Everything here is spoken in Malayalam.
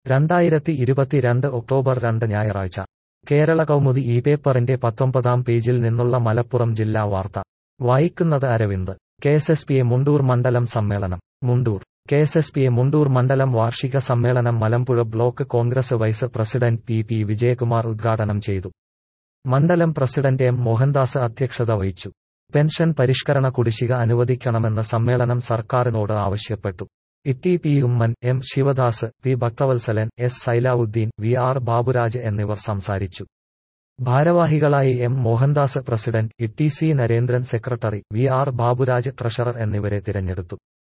രണ്ടായിരത്തി ഇരുപത്തിരണ്ട് ഒക്ടോബർ രണ്ട് ഞായറാഴ്ച കേരള കൗമുദി ഈ പേപ്പറിന്റെ പത്തൊമ്പതാം പേജിൽ നിന്നുള്ള മലപ്പുറം ജില്ലാ വാർത്ത വായിക്കുന്നത് അരവിന്ദ് കെഎസ്എസ്പിഎ മുണ്ടൂർ മണ്ഡലം സമ്മേളനം മുണ്ടൂർ കെഎസ്എസ്പിഎ മുണ്ടൂർ മണ്ഡലം വാർഷിക സമ്മേളനം Malampuzha block Congress vice president P P Vijayakumar ഉദ്ഘാടനം ചെയ്തു മണ്ഡലം പ്രസിഡന്റ് എം മോഹൻദാസ് അധ്യക്ഷത വഹിച്ചു പെൻഷൻ പരിഷ്കരണ കുടിശ്ശിക അനുവദിക്കണമെന്ന് സമ്മേളനം സർക്കാരിനോട് ആവശ്യപ്പെട്ടു Itty P Oommen M Sivadas P Bhakthavathsalan S Sailavudheen V R Baburaj എന്നിവർ സംസാരിച്ചു ഭാരവാഹികളായി M Mohandas president Itty C Narendran secretary V R Baburaj treasurer എന്നിവരെ തിരഞ്ഞെടുത്തു